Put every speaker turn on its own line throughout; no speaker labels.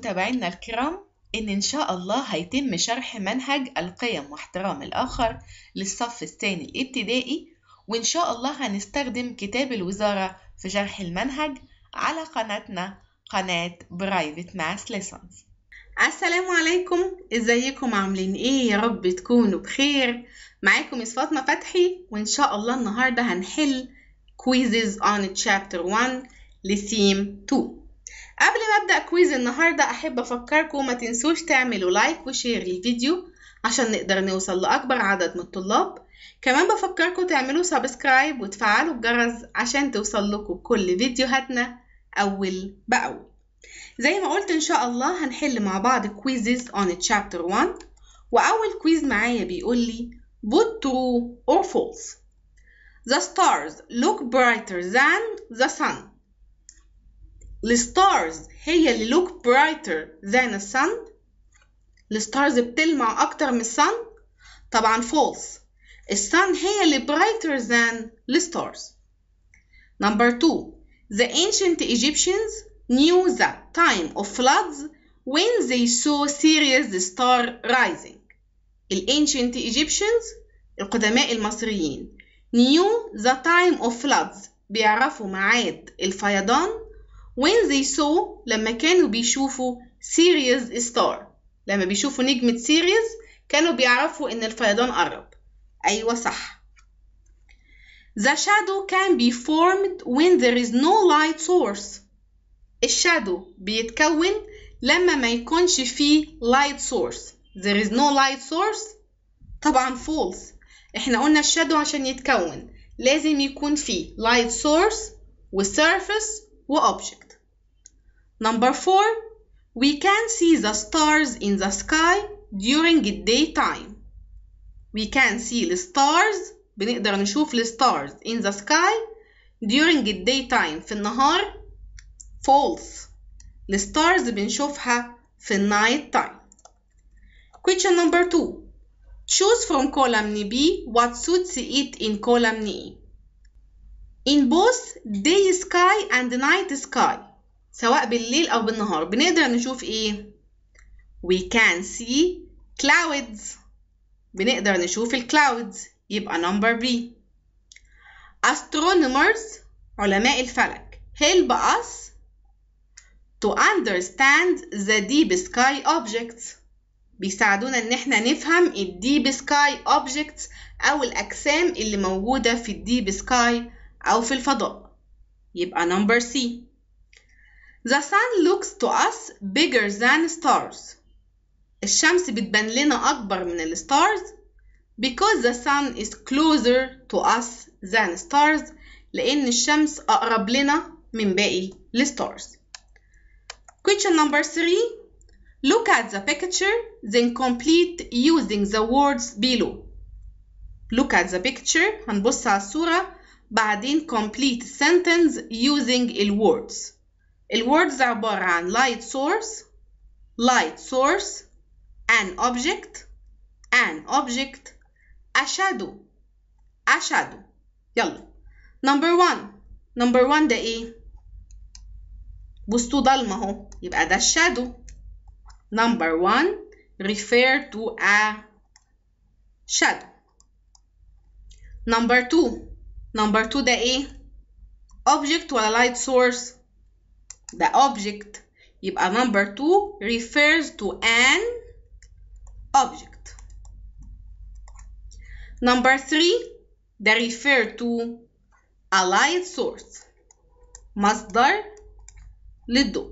متابعينا الكرام إن إن شاء الله هيتم شرح منهج القيم واحترام الآخر للصف الثاني الابتدائي وإن شاء الله هنستخدم كتاب الوزارة في شرح المنهج على قناتنا قناة برايفت ماس ليسونز السلام عليكم ازيكم عاملين ايه يا رب تكونوا بخير معاكم مس فاطمة فتحي وإن شاء الله النهاردة هنحل quizzes on chapter 1 لثيم 2 قبل ما ابدا كويز النهارده احب افكركم ما تنسوش تعملوا لايك وشير للفيديو عشان نقدر نوصل لاكبر عدد من الطلاب كمان بفكركم تعملوا سبسكرايب وتفعلوا الجرس عشان توصل لكم كل فيديوهاتنا اول باول زي ما قلت ان شاء الله هنحل مع بعض كويزز on chapter 1 واول كويز معايا بيقول لي put true or false the stars look brighter than the sun الستارز هي اللي look brighter than the sun الستارز بتلمع أكتر من السن طبعا false السن هي اللي brighter than الستارز number two the ancient Egyptians knew the time of floods when they saw Sirius star rising ال ancient Egyptians القدماء المصريين knew the time of floods بيعرفوا ميعاد الفيضان when they saw لما كانوا بيشوفوا Sirius star لما بيشوفوا نجمة سيريوس كانوا بيعرفوا إن الفيضان قرب أيوة صح The shadow can be formed when there is no light source الشادو بيتكون لما ما يكونش فيه light source there is no light source طبعا false احنا قلنا الشادو عشان يتكون لازم يكون فيه light source وsurface وobject Number four, we can see the stars in the sky during the daytime. We can see the stars بنقدر نشوف ال stars in the sky during the daytime في النهار false. ال stars بنشوفها في ال night time. Question number two. Choose from column B what suits it in column A. In both day sky and night sky سواء بالليل أو بالنهار بنقدر نشوف إيه؟ We can see clouds بنقدر نشوف ال clouds يبقى number B Astronomers علماء الفلك help us to understand the deep sky objects بيساعدونا إن احنا نفهم ال deep sky objects أو الأجسام اللي موجودة في ال deep sky أو في الفضاء يبقى number C The sun looks to us bigger than stars. الشمس بتبان لنا أكبر من الستارز because the sun is closer to us than stars لأن الشمس أقرب لنا من باقي الستارز. Question number three. Look at the picture, then complete using the words below. Look at the picture هنبص على الصورة بعدين complete sentence using ال words. الوردز عبارة عن light source light source an object an object a shadow a shadow يلا number one number one ده ايه بصوا ضلمة اهو يبقى ده الشادو number one refer to a shadow number two number two ده ايه object ولا light source the object يبقى number two refers to an object number three ده refer to a light source مصدر للضوء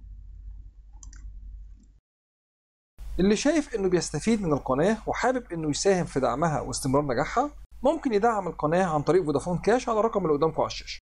اللي شايف انه بيستفيد من القناة وحابب انه يساهم في دعمها واستمرار نجاحها ممكن يدعم القناة عن طريق فودافون كاش على الرقم اللي قدامكم على الشاشة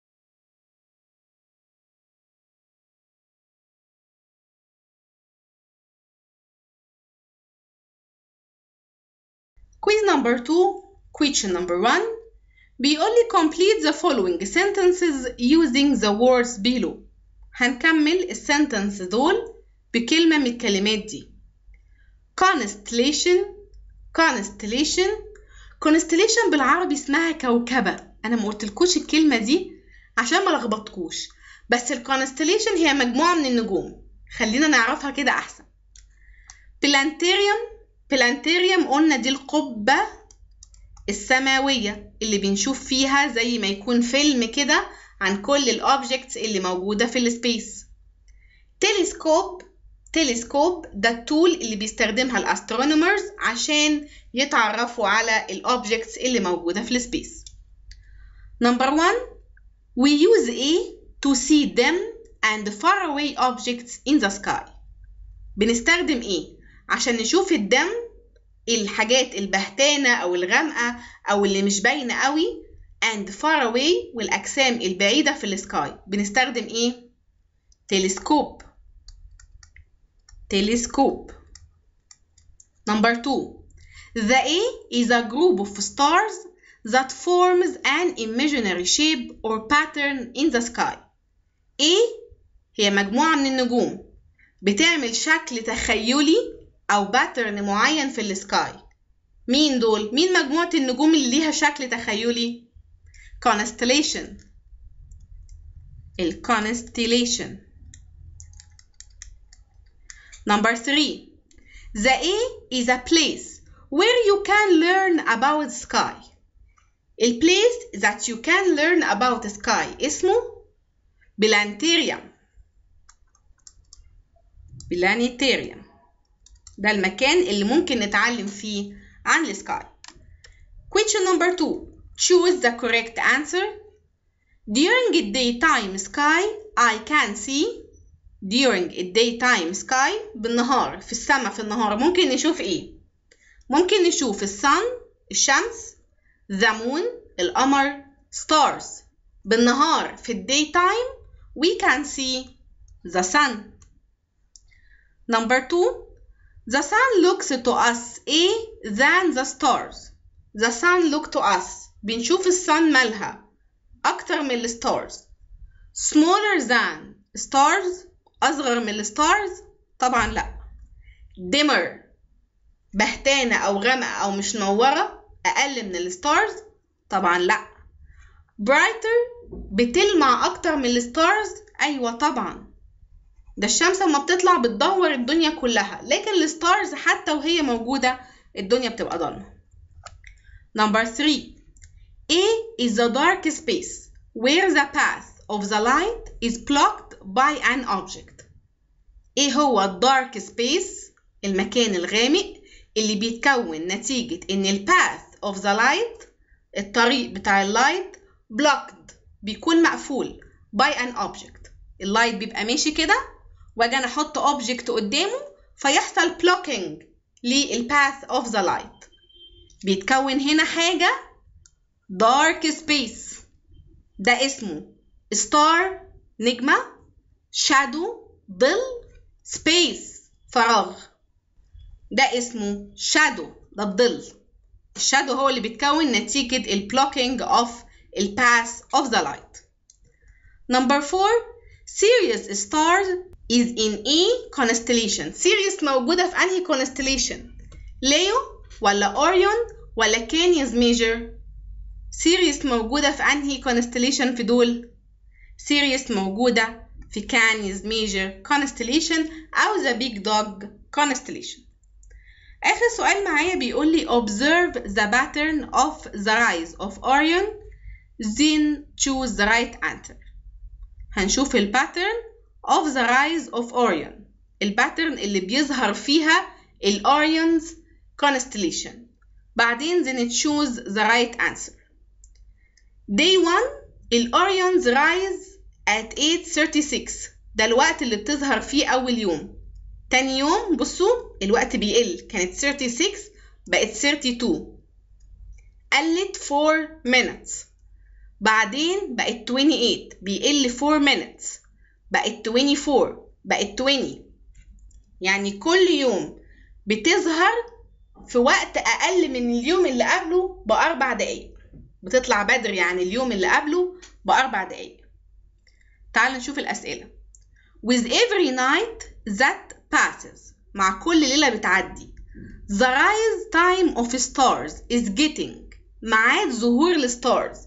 Quiz number two, question number one. بيقول لي complete the following sentences using the words below. هنكمل السنتنس دول بكلمة من الكلمات دي. constellation constellation constellation بالعربي اسمها كوكبة. أنا ما قلتلكوش الكلمة دي عشان ما لخبطكوش. بس الكونستليشن هي مجموعة من النجوم. خلينا نعرفها كده أحسن بلانتيريوم بلانتيريوم قلنا دي القبة السماوية اللي بنشوف فيها زي ما يكون فيلم كده عن كل الأوبجكتس اللي موجودة في السبيس تلسكوب تلسكوب ده التول اللي بيستخدمها الاسترونومرز عشان يتعرفوا على الاوبجكتس اللي موجودة في السبيس Number one, we use A to see them and faraway objects in the sky. بنستخدم إيه؟ عشان نشوف الدم الحاجات البهتانة أو الغامقة أو اللي مش باينة قوي and far away والأجسام البعيدة في السكاي بنستخدم إيه؟ تلسكوب تلسكوب Number two, the A is a group of stars that forms an imaginary shape or pattern in the sky. A هي مجموعة من النجوم بتعمل شكل تخيلي أو باترن معين في السكاي. مين دول؟ مين مجموعة النجوم اللي ليها شكل تخيلي؟ constellation ال constellation Number three, the A is a place where you can learn about sky. A place that you can learn about sky اسمه بلانتيريوم بلانيتيريوم ده المكان اللي ممكن نتعلم فيه عن السكاي question number two choose the correct answer during a daytime sky I can see during a daytime sky بالنهار في السماء في النهار ممكن نشوف ايه ممكن نشوف السن الشمس the moon القمر stars بالنهار في الداي تايم we can see the sun number two the sun looks to us a than the stars the sun look to us بنشوف السن مالها أكتر من الستارز smaller than stars أصغر من الستارز طبعا لأ dimmer بهتانة أو غامقة أو مش منورة أقل من الستارز طبعا لأ brighter بتلمع أكتر من الستارز أيوة طبعا ده الشمس لما بتطلع بتدور الدنيا كلها لكن الستارز حتى وهي موجودة الدنيا بتبقى ضلمة number three A is the dark space where the path of the light is blocked by an object ايه هو الدارك سبيس المكان الغامق اللي بيتكون نتيجة ان ال path of the light الطريق بتاع اللايت blocked بيكون مقفول by an object اللايت بيبقى ماشي كده واجي انا احط object قدامه فيحصل blocking لل path of the light بيتكون هنا حاجة dark space ده اسمه star نجمة shadow ظل space فراغ ده اسمه shadow ده الظل الشادو هو اللي بيتكون نتيجة ال blocking of ال path of the light number four Sirius stars is in a constellation Sirius موجودة في أنهي constellation ليو ولا أوريون ولا كانيز ميجر سيريس موجودة في أنهي constellation في دول سيريس موجودة في كانيز ميجر constellation أو the big dog constellation آخر سؤال معايا بيقول لي observe the pattern of the rise of Orion then choose the right answer هنشوف ال pattern of the rise of Orion الباترن اللي بيظهر فيها ال Orion's constellation بعدين then choose the right answer day 1 ال Orion's rise at 8:36 ده الوقت اللي بتظهر فيه أول يوم تاني يوم بصوا الوقت بيقل كانت 36 بقت 32 قلت 4 minutes بعدين بقت 28 بيقل 4 minutes بقت 24 بقت 20 يعني كل يوم بتظهر في وقت أقل من اليوم اللي قبله بأربع دقايق بتطلع بدري عن اليوم اللي قبله بأربع دقايق تعال نشوف الأسئلة with every night that passes مع كل ليلة بتعدي the rise time of stars is getting ميعاد ظهور الستارز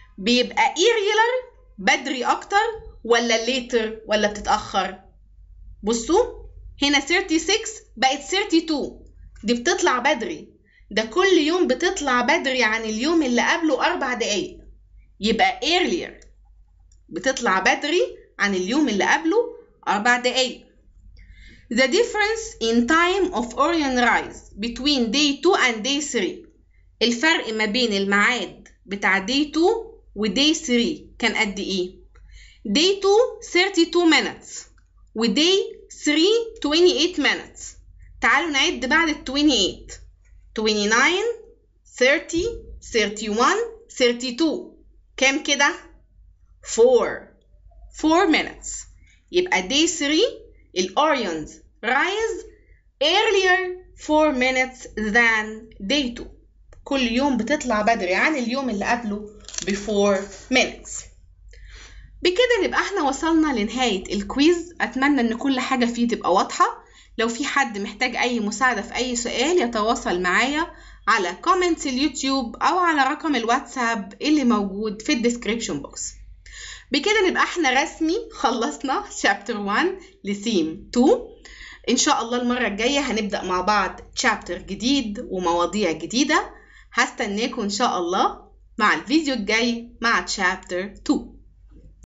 بيبقى irregular بدري أكتر ولا later ولا بتتأخر بصوا هنا 36 بقت 32 دي بتطلع بدري ده كل يوم بتطلع بدري عن اليوم اللي قبله أربع دقايق يبقى earlier بتطلع بدري عن اليوم اللي قبله أربع دقايق The difference in time of Orion rise between day 2 and day 3 الفرق ما بين الميعاد بتاع day 2 و day 3 كان قد إيه؟ day 2 32 minutes و day 3 28 minutes تعالوا نعد بعد ال 28 29 30 31 32 كام كده؟ 4 4 minutes يبقى day 3 الأوريونز rise earlier 4 minutes than day 2 كل يوم بتطلع بدري عن اليوم اللي قبله ب 4 minutes بكده نبقى احنا وصلنا لنهاية الكويز أتمنى إن كل حاجة فيه تبقى واضحة لو في حد محتاج أي مساعدة في أي سؤال يتواصل معايا على كومنتس اليوتيوب أو على رقم الواتساب اللي موجود في الديسكريبشن بوكس بكده نبقى احنا رسمي خلصنا شابتر 1 لثيم 2 ان شاء الله المرة الجاية هنبدأ مع بعض شابتر جديد ومواضيع جديدة هستناكم ان شاء الله مع الفيديو الجاي مع شابتر 2